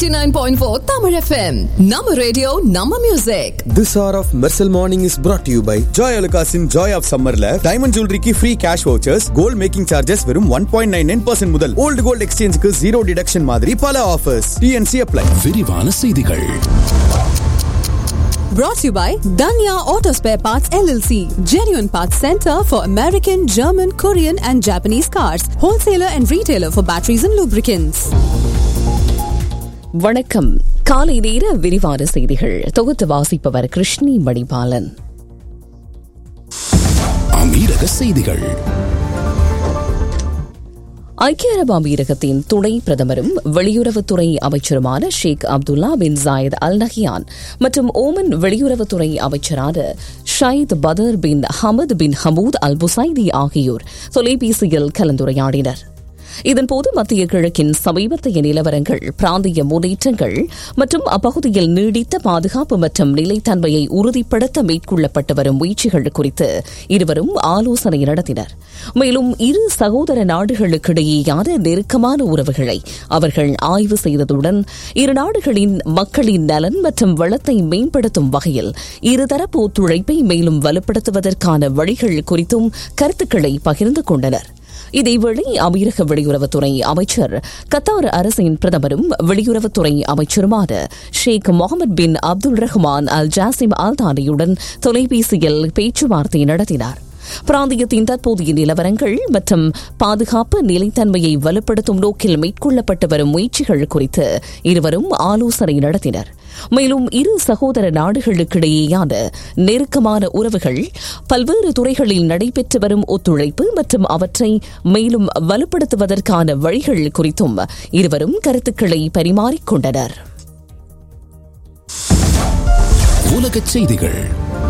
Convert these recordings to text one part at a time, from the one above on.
89.4 Tamil FM. Nama radio, Nama music. This hour of Mercel Morning is brought to you by Joy Alukasin Joy of Summerல diamond ஜுவல்லரிக்கு free cash vouchers gold making charges வெறும் one point nine nine percent முதல் old gold எக்ஸ்சேஞ்சுக்கு zero deduction மாதிரி பல offers DNC apply விரிவான செய்திகள் Brought to you by Danya Auto Spare Parts LLC. Genuine Parts Center for American, German, Korean and Japanese cars. Wholesaler and retailer for batteries and lubricants. வணக்கம் காலை நேர விரிவான செய்திகள் தொகுத்து வாசிப்பவர் கிருஷ்ணி மணிபாலன் அமீரக செய்திகள் ஐக்கிய அரபு அமீரகத்தின் துணை பிரதமரும் வெளியுறவுத்துறை அமைச்சருமான Sheikh Abdullah bin Zayed Al Nahyan மற்றும் ஓமன் வெளியுறவுத்துறை அமைச்சரான ஷயத் பதர் பின் ஹமத் பின் ஹமூத் அல் புசைதி ஆகியோர் தொலைபேசியில் கலந்துரையாடினர் இதன்போது மத்திய கிழக்கின் சமீபத்திய நிலவரங்கள் பிராந்திய முன்னேற்றங்கள் மற்றும் அப்பகுதியில் நீடித்த பாதுகாப்பு மற்றும் நிலைத்தன்மையை உறுதிப்படுத்த மேற்கொள்ளப்பட்டு வரும் முயற்சிகள் குறித்து இருவரும் ஆலோசனை நடத்தினர் மேலும் இரு சகோதர நாடுகளுக்கிடையேயான நெருக்கமான உறவுகளை அவர்கள் ஆய்வு செய்ததுடன் இரு நாடுகளின் மக்களின் நலன் மற்றும் வளத்தை மேம்படுத்தும் வகையில் இருதரப்பு ஒத்துழைப்பை மேலும் வலுப்படுத்துவதற்கான வழிகள் குறித்தும் கருத்துக்களை பகிர்ந்து கொண்டனர் இதேவேளை அமீரக வெளியுறவுத்துறை அமைச்சர் கத்தார் அரசின் பிரதமரும் வெளியுறவுத்துறை அமைச்சருமான Sheikh Mohammed bin Abdul Rahman Al Jassim அல்தானியுடன் தொலைபேசியில் பேச்சுவார்த்தை நடத்தினார் பிராந்தியத்தின் தற்போதைய நிலவரங்கள் மற்றும் பாதுகாப்பு நிலைத்தன்மையை வலுப்படுத்தும் நோக்கில் மேற்கொள்ளப்பட்டு வரும் முயற்சிகள் குறித்து இருவரும் ஆலோசனை நடத்தினர் மேலும் இரு சகோதர நாடுகளுக்கிடையேயான நெருக்கமான உறவுகள் பல்வேறு துறைகளில் நடைபெற்று வரும் ஒத்துழைப்பு மற்றும் அவற்றை மேலும் வலுப்படுத்துவதற்கான வழிகள் குறித்தும் இருவரும் கருத்துக்களை பரிமாறிக்கொண்டனர் உலகச் செய்திகள்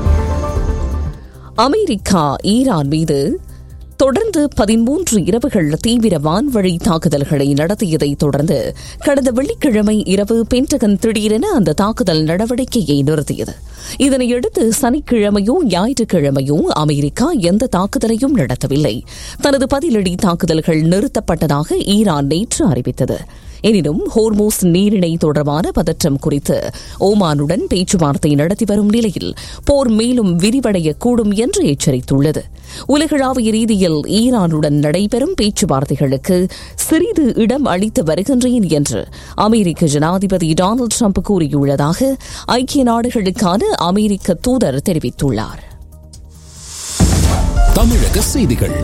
அமெரிக்கா ஈரான் மீது தொடர்ந்து பதிமூன்று இரவுகள் தீவிர வான்வழி தாக்குதல்களை நடத்தியதை தொடர்ந்து கடந்த வெள்ளிக்கிழமை இரவு பென்டகன் திடீரென அந்த தாக்குதல் நடவடிக்கையை நிறுத்தியது இதனையடுத்து சனிக்கிழமையோ ஞாயிற்றுக்கிழமையோ அமெரிக்கா எந்த தாக்குதலையும் நடத்தவில்லை தனது பதிலடி தாக்குதல்கள் நிறுத்தப்பட்டதாக ஈரான் நேற்று அறிவித்தது எனினும் ஹோர்மோஸ் நீரிணை தொடர்பான பதற்றம் குறித்து ஓமானுடன் பேச்சுவார்த்தை நடத்தி வரும் நிலையில் போர் மேலும் விரிவடையக்கூடும் என்று எச்சரித்துள்ளது உலகளாவிய ரீதியில் ஈரானுடன் நடைபெறும் பேச்சுவார்த்தைகளுக்கு சிறிது இடம் அளித்து வருகின்றேன் என்று அமெரிக்க ஜனாதிபதி டொனால்டு ட்ரம்ப் கூறியுள்ளதாக ஐக்கிய நாடுகளுக்கான அமெரிக்க தூதர் தெரிவித்துள்ளார் தமிழக செய்திகள்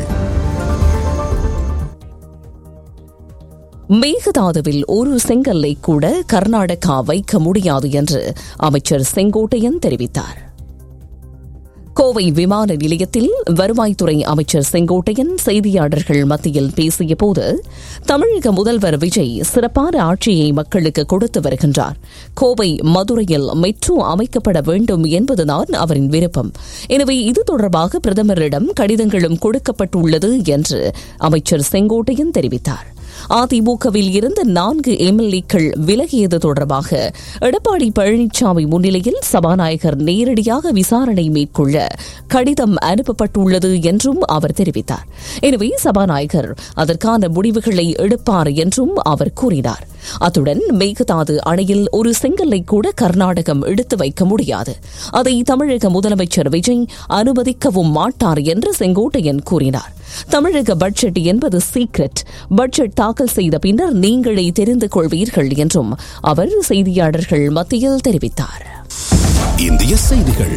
மேகதாதுவில் ஒரு செங்கல்லை கூட கர்நாடகா வைக்க முடியாது என்று அமைச்சர் செங்கோட்டையன் தெரிவித்தார் கோவை விமான நிலையத்தில் வருவாய்த்துறை அமைச்சர் செங்கோட்டையன் செய்தியாளர்கள் மத்தியில் பேசிய போது தமிழக முதல்வர் விஜய் சிறப்பான ஆட்சியை மக்களுக்கு கொடுத்து வருகின்றார் கோவை மதுரையில் மெட்ரோ அமைக்கப்பட வேண்டும் என்பதுதான் அவரின் விருப்பம் எனவே இது தொடர்பாக பிரதமரிடம் கடிதங்களும் கொடுக்கப்பட்டுள்ளது என்று அமைச்சர் செங்கோட்டையன் தெரிவித்தார் அதிமுகவில் இருந்த நான்கு எம்எல்ஏக்கள் விலகியது தொடர்பாக எடப்பாடி பழனிசாமி முன்னிலையில் சபாநாயகர் நேரடியாக விசாரணை மேற்கொள்ள கடிதம் அனுப்பப்பட்டுள்ளது என்றும் அவர் தெரிவித்தார் எனவே சபாநாயகர் அதற்கான முடிவுகளை எடுப்பார் என்றும் அவர் கூறினார் அத்துடன் மேகதாது அணையில் ஒரு செங்கல்லை கூட கர்நாடகம் எடுத்து வைக்க முடியாது அதை தமிழக முதலமைச்சர் விஜய் அனுமதிக்கவும் மாட்டார் என்று செங்கோட்டையன் கூறினார் தமிழக பட்ஜெட் என்பது சீக்ரெட் பட்ஜெட் தாக்கல் செய்த பின்னர் நீங்களே தெரிந்து கொள்வீர்கள் என்றும் அவர் செய்தியாளர்கள் மத்தியில் தெரிவித்தார் இந்திய செய்திகள்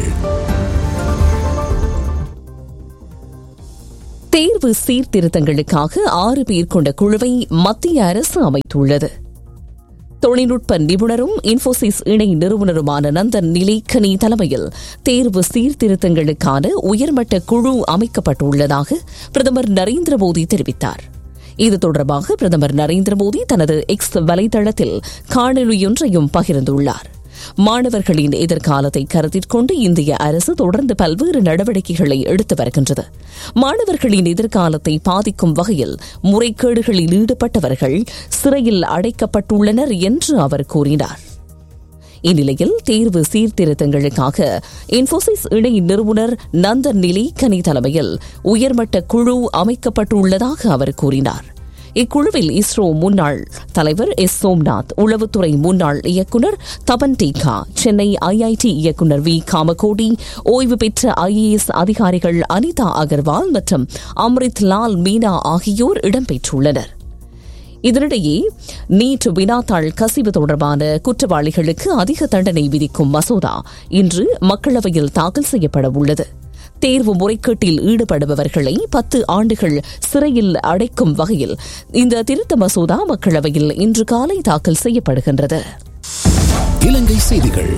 தேர்வு சீர்திருத்தங்களுக்காக ஆறு பேர் கொண்ட குழுவை மத்திய அரசு அமைத்துள்ளது தொழில்நுட்ப நிபுணரும் இன்போசிஸ் இணை நிறுவனருமான நந்தன் நிலைக்கனி தலைமையில் தேர்வு சீர்திருத்தங்களுக்கான உயர்மட்ட குழு அமைக்கப்பட்டுள்ளதாக பிரதமர் நரேந்திர மோடி தெரிவித்தார் இது தொடர்பாக பிரதமர் நரேந்திர மோடி தனது எக்ஸ் வலைதளத்தில் காணொலியொன்றையும் பகிர்ந்துள்ளார் மாணவர்களின் எதிர்காலத்தை கருத்தில் கொண்டு இந்திய அரசு தொடர்ந்து பல்வேறு நடவடிக்கைகளை எடுத்து வருகின்றது மாணவர்களின் எதிர்காலத்தை பாதிக்கும் வகையில் முறைகேடுகளில் ஈடுபட்டவர்கள் சிறையில் அடைக்கப்பட்டுள்ளனர் என்று அவர் கூறினார் இந்நிலையில் தேர்வு சீர்திருத்தங்களுக்காக இன்போசிஸ் இணை நிறுவனர் நந்தன் நிலைக்கனி தலைமையில் உயர்மட்ட குழு அமைக்கப்பட்டுள்ளதாக அவர் கூறினார் இக்குழுவில் இஸ்ரோ முன்னாள் தலைவர் எஸ் சோம்நாத் உளவுத்துறை முன்னாள் இயக்குநர் தபன் டீகா சென்னை ஐஐடி இயக்குநர் வி காமகோடி ஓய்வு பெற்ற ஐஏஎஸ் அதிகாரிகள் அனிதா அகர்வால் மற்றும் அம்ரித் லால் மீனா ஆகியோர் இடம்பெற்றுள்ளனர் இதனிடையே நீட் வினாத்தாள் கசிவு தொடர்பான குற்றவாளிகளுக்கு அதிக தண்டனை விதிக்கும் மசோதா இன்று மக்களவையில் தாக்கல் செய்யப்பட உள்ளது தேர்வு முறைகேட்டில் ஈடுபடுபவர்களை பத்து ஆண்டுகள் சிறையில் அடைக்கும் வகையில் இந்த திருத்த மசோதா மக்களவையில் இன்று காலை தாக்கல் செய்யப்படுகின்றது இலங்கை செய்திகள்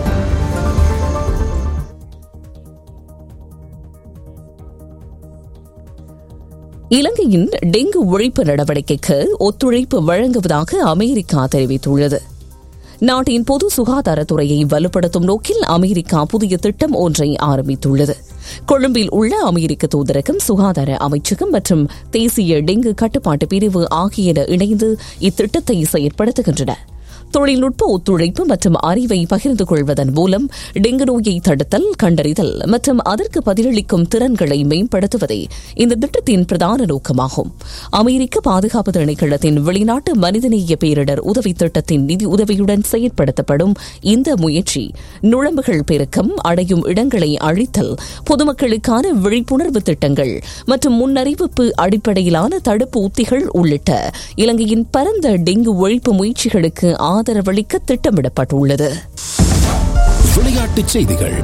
இலங்கையின் டெங்கு ஒழிப்பு நடவடிக்கைக்கு ஒத்துழைப்பு வழங்குவதாக அமெரிக்கா தெரிவித்துள்ளது நாட்டின் பொது சுகாதாரத்துறையை வலுப்படுத்தும் நோக்கில் அமெரிக்கா புதிய திட்டம் ஒன்றை ஆரம்பித்துள்ளது கொழும்பில் உள்ள அமெரிக்க தூதரகம் சுகாதார அமைச்சகம் மற்றும் தேசிய டெங்கு கட்டுப்பாட்டு பிரிவு ஆகியன இணைந்து இத்திட்டத்தை செயற்படுத்துகின்றன தொழில்நுட்ப ஒத்துழைப்பு மற்றும் அறிவை பகிர்ந்து கொள்வதன் மூலம் டெங்கு நோயை தடுத்தல் கண்டறிதல் மற்றும் அதற்கு பதிலளிக்கும் திறன்களை மேம்படுத்துவதே இந்த திட்டத்தின் பிரதான நோக்கமாகும் அமெரிக்க பாதுகாப்பு திணைக்களத்தின் வெளிநாட்டு மனிதநேய பேரிடர் உதவி திட்டத்தின் நிதி உதவியுடன் செயற்படுத்தப்படும் இந்த முயற்சி நுழம்புகள் பெருக்கம் அடையும் இடங்களை அழித்தல் பொதுமக்களுக்கான விழிப்புணர்வு திட்டங்கள் மற்றும் முன்னறிவிப்பு அடிப்படையிலான தடுப்பு உத்திகள் உள்ளிட்ட இலங்கையின் பரந்த டெங்கு ஒழிப்பு முயற்சிகளுக்கு ஆதரவளிக்க திட்டமிடப்பட்டுள்ளது விளையாட்டுச் செய்திகள்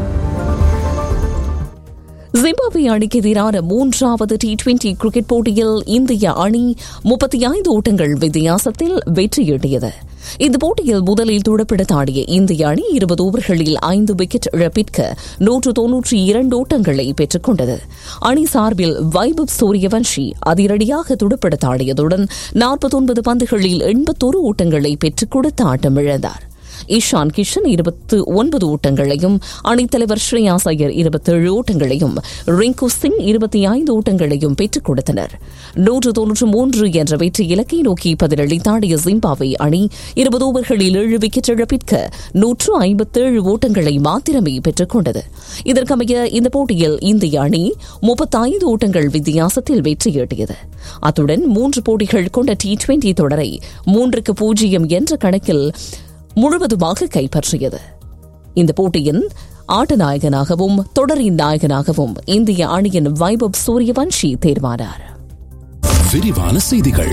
ஜிம்பாப்வே அணிக்கு எதிரான மூன்றாவது டி டுவெண்டி கிரிக்கெட் போட்டியில் இந்திய அணி முப்பத்தி ஐந்து ஓட்டங்கள் வித்தியாசத்தில் வெற்றியீட்டியது இந்த போட்டியில் முதலில் துடுப்பிடத் ஆடிய இந்திய அணி இருபது ஓவர்களில் ஐந்து விக்கெட் இழப்பிற்கு நூற்று தொன்னூற்றி இரண்டு ஓட்டங்களை பெற்றுக் கொண்டது அணி சார்பில் வைபவ் சூரியவன்ஷி அதிரடியாக துடுப்பிடத் ஆடியதுடன் நாற்பத்தொன்பது பந்துகளில் எண்பத்தொரு ஓட்டங்களை பெற்றுக் கொடுத்து ஆட்டமிழந்தார் இஷான் கிஷன் இருபத்து ஒன்பது ஓட்டங்களையும் அணித்தலைவர் ஸ்ரேயாஸ் ஐயர் இருபத்தேழு ஓட்டங்களையும் ரிங்கு சிங் இருபத்தி ஐந்து ஓட்டங்களையும் பெற்றுக் கொடுத்தனர் நூற்று தொன்னூற்று மூன்று என்ற வெற்றி இலக்கை நோக்கி பதிலளித்தாடிய ஜிம்பாப்வே அணி இருபது ஓவர்களில் ஏழு விக்கெட் இழப்பிற்கு நூற்று ஐம்பத்தேழு ஓட்டங்களை மாத்திரமே பெற்றுக் கொண்டது இதற்கமைய இந்த போட்டியில் இந்திய அணி முப்பத்தைந்து ஓட்டங்கள் வித்தியாசத்தில் வெற்றியீட்டியது அத்துடன் மூன்று போட்டிகள் கொண்ட டி டுவெண்டி தொடரை மூன்றுக்கு பூஜ்ஜியம் என்ற கணக்கில் முழுவதுமாக கைப்பற்றியது இந்த போட்டியின் ஆட்ட நாயகனாகவும் தொடரின் நாயகனாகவும் இந்திய அணியின் வைபவ் சூரியவன்ஷி தேர்வானார் விரிவான செய்திகள்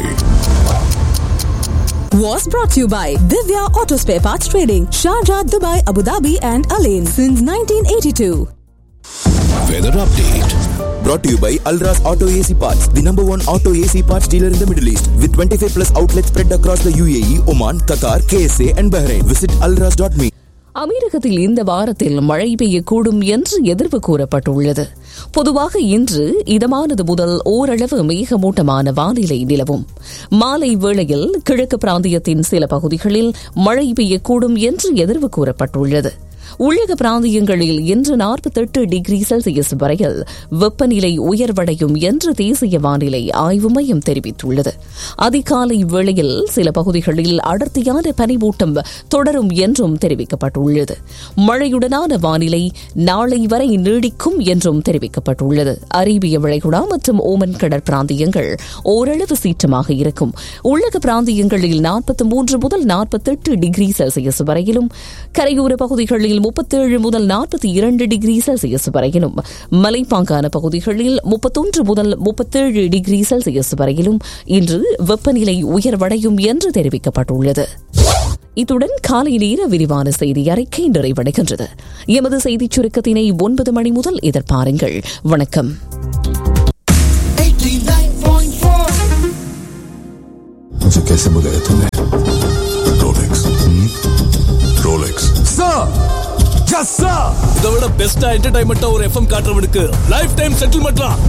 Was brought to you by Divya Auto Spare Parts Trading, Sharjah, Dubai, Abu Dhabi, and Alain since 1982. Weather update Brought to you by Alras Auto AC Parts, the number one auto AC parts dealer in the Middle East, with 25 plus outlets spread across the UAE, Oman, Qatar, KSA, and Bahrain. Visit alras.me. அமீரகத்தில் இந்த வாரத்தில் மழை பெய்யக்கூடும் என்று எதிர்வு கூறப்பட்டுள்ளது பொதுவாக இன்று இதமானது முதல் ஓரளவு மேகமூட்டமான வானிலை நிலவும் மாலை வேளையில் கிழக்கு பிராந்தியத்தின் சில பகுதிகளில் மழை பெய்யக்கூடும் என்று எதிர்வு கூறப்பட்டுள்ளது உள்ளக பிராந்தியங்களில் இன்று நாற்பத்தெட்டு டிகிரி செல்சியஸ் வரையில் வெப்பநிலை உயர்வடையும் என்று தேசிய வானிலை ஆய்வு மையம் தெரிவித்துள்ளது அதிகாலை வேளையில் சில பகுதிகளில் அடர்த்தியான பனிமூட்டம் தொடரும் என்றும் தெரிவிக்கப்பட்டுள்ளது மழையுடனான வானிலை நாளை வரை நீடிக்கும் என்றும் தெரிவிக்கப்பட்டுள்ளது அரேபிய விளைகுடா மற்றும் ஓமன் கடற்பிராந்தியங்கள் ஓரளவு சீற்றமாக இருக்கும் உள்ளக பிராந்தியங்களில் நாற்பத்தி மூன்று முதல் நாற்பத்தெட்டு டிகிரி செல்சியஸ் வரையிலும் கரையோர பகுதிகளில் முப்பத்தேழு முதல் நாற்பத்தி இரண்டு டிகிரி செல்சியஸ் வரையிலும் மலைப்பாங்கான பகுதிகளில் முப்பத்தொன்று முதல் முப்பத்தேழு டிகிரி செல்சியஸ் வரையிலும் இன்று வெப்பநிலை உயர்வடையும் என்று தெரிவிக்கப்பட்டுள்ளது இத்துடன் காலை நேர விரிவான செய்தி அறிக்கை நிறைவடைகின்றது எமது செய்திச் சுருக்கத்தினை ஒன்பது மணி முதல் எதிர்பாருங்கள் வணக்கம் मुझे कैसे बुलाया तूने रोलेक्स रोलेक्स இதை விட பெஸ்டா என்டர்டைன்மெண்டா ஒரு எஃப்எம் காட்டுறவனுக்கு லைஃப் டைம் செட்டில்மெண்ட்லாம்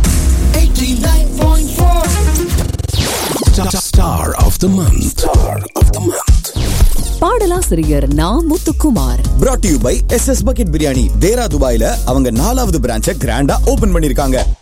star of the month star of the month பாடலாசிரியர் Na Muthukumar Brought to you by SS Bucket Biryani. தேரா துபாயில அவங்க நாலாவது பிரான்ச்சை கிராண்டா ஓபன் பண்ணிருக்காங்க